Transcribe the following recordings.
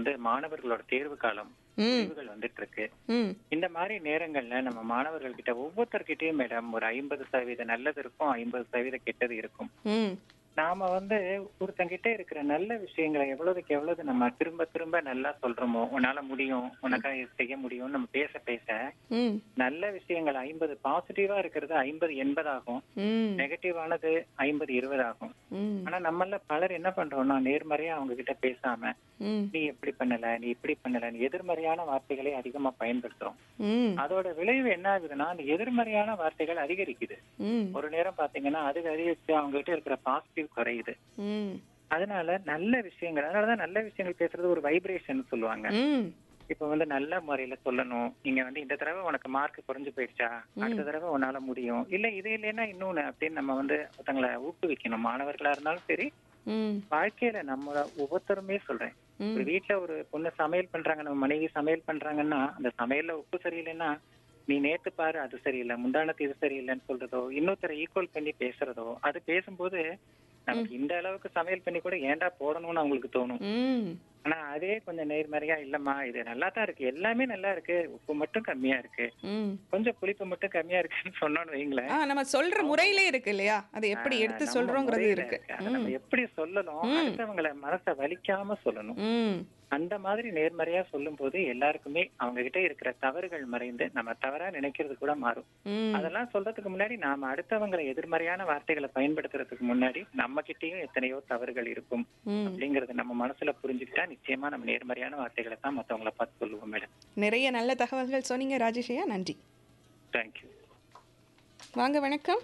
வந்து மாணவர்களோட தேர்வு காலம் ம் முடிவுகள் வந்துட்டு இருக்கு ம் இந்த மாதிரி நேரங்கள்ல நம்ம மாணவர்கள் கிட்ட ஒவ்வொருத்தர்கிட்டயும் மேடம் ஒரு ஐம்பது சதவீத நல்லது இருக்கும் ஐம்பது சதவீத கெட்டது இருக்கும் ம் நாம வந்து ஒருத்தங்கிட்ட இருக்கிற நல்ல விஷயங்களை எவ்வளவுக்கு எவ்வளவு நம்ம திரும்ப திரும்ப நல்லா சொல்றோமோ உன்னால முடியும் உனக்காக இது செய்ய முடியும்னு நம்ம பேச பேச ம் நல்ல விஷயங்கள் ஐம்பது பாசிட்டிவா இருக்கிறது ஐம்பது எண்பதாகும் ம் நெகட்டிவானது ஐம்பது இருபதாகும் ம் ஆனா நம்மள பலர் என்ன பண்றோம்னா நேர்மறையா அவங்க கிட்ட பேசாம ம் நீ எப்படி பண்ணல நீ இப்படி பண்ணல நீ எதிர்மறையான வார்த்தைகளை அதிகமா பயன்படுத்துறோம் ம் அதோட விளைவு என்ன ஆகுதுன்னா அந்த எதிர்மறையான வார்த்தைகள் அதிகரிக்குது ம் ஒரு நேரம் பாத்தீங்கன்னா அது அதிகரிச்சு அவங்க கிட்ட இருக்கிற பாசிட்டிவ் குறையுது ம் அதனால நல்ல விஷயங்கள் அதனாலதான் நல்ல விஷயங்கள் பேசுறது ஒரு வைப்ரேஷன் சொல்லுவாங்க ம் இப்ப வந்து நல்ல முறையில சொல்லணும் நீங்க வந்து இந்த தடவை உனக்கு மார்க் குறைஞ்சு போயிடுச்சா அடுத்த தடவை உன்னால முடியும் இல்ல இது இல்லைன்னா இன்னொன்னு அப்படின்னு நம்ம வந்து ஒருத்தங்களை ஊக்குவிக்கணும் மாணவர்களா இருந்தாலும் சரி ம் வாழ்க்கையில நம்ம ஒவ்வொருத்தருமே சொல்றேன் ம் ஒரு வீட்ல ஒரு பொண்ணு சமையல் பண்றாங்க நம்ம மனைவி சமையல் பண்றாங்கன்னா அந்த சமையல்ல உப்பு சரியில்லைன்னா நீ நேத்து பாரு அது சரியில்லை முந்தானத்து இது சரியில்லைன்னு சொல்றதோ இன்னொருத்தரை ஈக்குவல் பண்ணி பேசுறதோ அது பேசும்போது நமக்கு இந்த அளவுக்கு சமையல் பண்ணி கூட ஏன்டா போடணும்னு அவங்களுக்கு தோணும் ம் ஆனா அதே கொஞ்சம் நேர்மறையா இல்லம்மா இது நல்லா தான் இருக்கு எல்லாமே நல்லா இருக்கு உப்பு மட்டும் கம்மியா இருக்கு ம் கொஞ்சம் புளிப்பு மட்டும் கம்மியா இருக்குன்னு சொன்னோன்னு வைங்களேன் ஆ நம்ம சொல்ற முறையிலே இருக்கு இல்லையா அது எப்படி எடுத்து நம்ம சொல்றோங்கிறது முறையில இருக்கு அதை நம்ம எப்படி சொல்லணும் அடுத்தவங்கள மனசை வலிக்காம சொல்லணும் ம் அந்த மாதிரி நேர்மறையா சொல்லும் போது எல்லாருக்குமே அவங்க கிட்ட இருக்கிற தவறுகள் மறைந்து நம்ம தவறா நினைக்கிறது கூட மாறும் ம் அதெல்லாம் சொல்றதுக்கு முன்னாடி நாம அடுத்தவங்களை எதிர்மறையான வார்த்தைகளை பயன்படுத்துறதுக்கு முன்னாடி நம்ம கிட்டயும் எத்தனையோ தவறுகள் இருக்கும் ம் அப்படிங்கறது நம்ம மனசுல புரிஞ்சுக்கிட்டா நிச்சயமா நம்ம நேர்மறையான வார்த்தைகளை தான் மத்தவங்கள பார்த்து சொல்லுவோம் மேடம் நிறைய நல்ல தகவல்கள் சொன்னீங்க ராஜேஷையா நன்றி தேங்க்யூ வாங்க வணக்கம்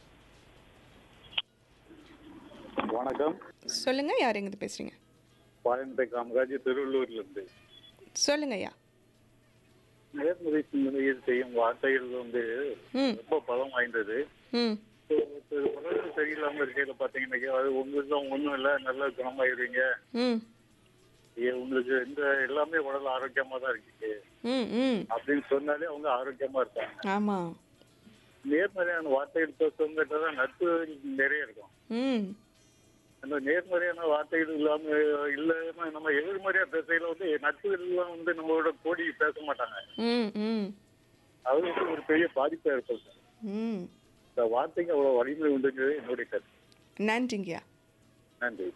வணக்கம் சொல்லுங்க யார் எங்கிருந்து பேசுறீங்க பாயந்தை காமராஜ் திருவள்ளூர்ல இருந்து சொல்லுங்க ஐயா நேர்முறை சிந்தனையில் செய்யும் வார்த்தைகள் வந்து ம் ரொம்ப பலம் வாய்ந்தது ம் இப்போ ஒருத்தர் உடல் சரியில்லாம இருக்கையில பாத்தீங்கன்னாக்கா அது உங்களுக்கு தான் ஒண்ணும் இல்ல நல்லா குணமாயிருவீங்க ம் ஏ, உங்களுக்கு இந்த எல்லாமே உடல் ஆரோக்கியமா தான் இருக்கு ம் ம் அப்படின்னு சொன்னாலே அவங்க ஆரோக்கியமா இருப்பாங்க ஆமாம் நேர்மறையான வார்த்தைகள் பேசுறவங்ககிட்ட தான் நட்பு நிறைய இருக்கும் ம் அந்த நேர்மறையான வார்த்தைகள் இல்லாம இல்லாம நம்ம எதிர்மறையா பேசையில வந்து நட்புகள் எல்லாம் வந்து நம்மளோட கோடி பேச மாட்டாங்க ம் ம் அது வந்து ஒரு பெரிய பாதிப்பா இருக்கும் ம் இந்த வார்த்தைக்கு அவ்வளவு வலிமை உண்டுங்கிறது என்னுடைய கருத்து நன்றிங்கய்யா நன்றி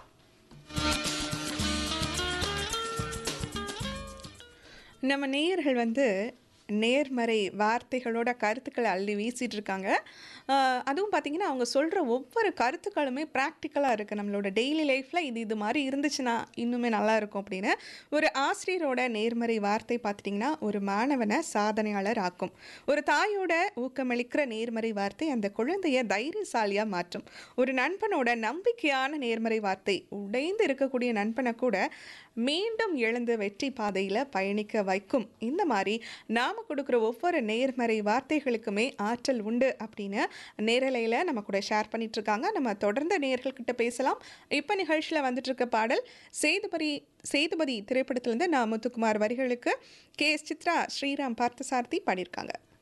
நம்ம நேயர்கள் வந்து நேர்மறை வார்த்தைகளோட கருத்துக்களை அள்ளி வீசிட்டு இருக்காங்க ஆஹ் அதுவும் பார்த்தீங்கன்னா அவங்க சொல்கிற ஒவ்வொரு கருத்துக்களுமே ப்ராக்டிக்கலாக இருக்குது நம்மளோட டெய்லி லைஃப்பில் இது இது மாதிரி இருந்துச்சுன்னா இன்னுமே நல்லா இருக்கும் அப்படின்னு ஒரு ஆசிரியரோட நேர்மறை வார்த்தை பார்த்துட்டிங்கன்னா ஒரு மாணவனை சாதனையாளர் ஆக்கும் ஒரு தாயோட ஊக்கமளிக்கிற நேர்மறை வார்த்தை அந்த குழந்தைய தைரியசாலியாக மாற்றும் ஒரு நண்பனோட நம்பிக்கையான நேர்மறை வார்த்தை உடைந்து இருக்கக்கூடிய நண்பனை கூட மீண்டும் எழுந்து வெற்றி பாதையில் பயணிக்க வைக்கும் இந்த மாதிரி நாம் கொடுக்குற ஒவ்வொரு நேர்மறை வார்த்தைகளுக்குமே ஆற்றல் உண்டு அப்படின்னு நேரலையில் நம்ம கூட ஷேர் பண்ணிட்டு இருக்காங்க நம்ம தொடர்ந்து நேயர்கள்கிட்ட பேசலாம் இப்போ நிகழ்ச்சியில் வந்துட்டு இருக்க பாடல் சேதுபதி சேதுபதி திரைப்படத்திலேருந்து நான் முத்துக்குமார் வரிகளுக்கு கே எஸ் சித்ரா ஸ்ரீராம் பார்த்தசாரதி பாடியிருக்காங்க